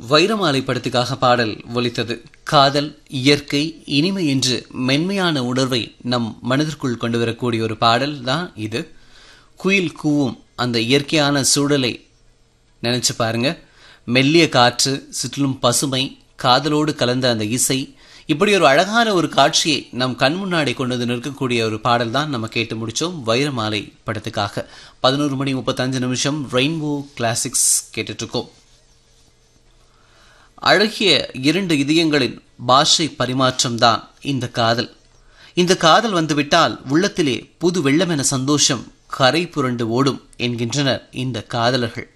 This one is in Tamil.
வைரமாலை படத்துக்காக பாடல் ஒலித்தது காதல் இயற்கை இனிமை என்று மென்மையான உணர்வை நம் மனதிற்குள் கொண்டு வரக்கூடிய ஒரு பாடல் தான் இது குயில் கூவும் அந்த இயற்கையான சூழலை நினைச்சு பாருங்க மெல்லிய காற்று சுற்றிலும் பசுமை காதலோடு கலந்த அந்த இசை இப்படி ஒரு அழகான ஒரு காட்சியை நம் கண் முன்னாடி கொண்டு வந்து நிற்கக்கூடிய ஒரு பாடல் தான் நம்ம கேட்டு முடிச்சோம் வைரமாலை படத்துக்காக பதினோரு மணி முப்பத்தஞ்சு நிமிஷம் ரெயின்போ கிளாசிக்ஸ் கேட்டுட்டு இருக்கோம் அழகிய இரண்டு இதயங்களின் பாஷை பரிமாற்றம் தான் இந்த காதல் இந்த காதல் வந்துவிட்டால் உள்ளத்திலே புது வெள்ளமென சந்தோஷம் கரை புரண்டு ஓடும் என்கின்றனர் இந்த காதலர்கள்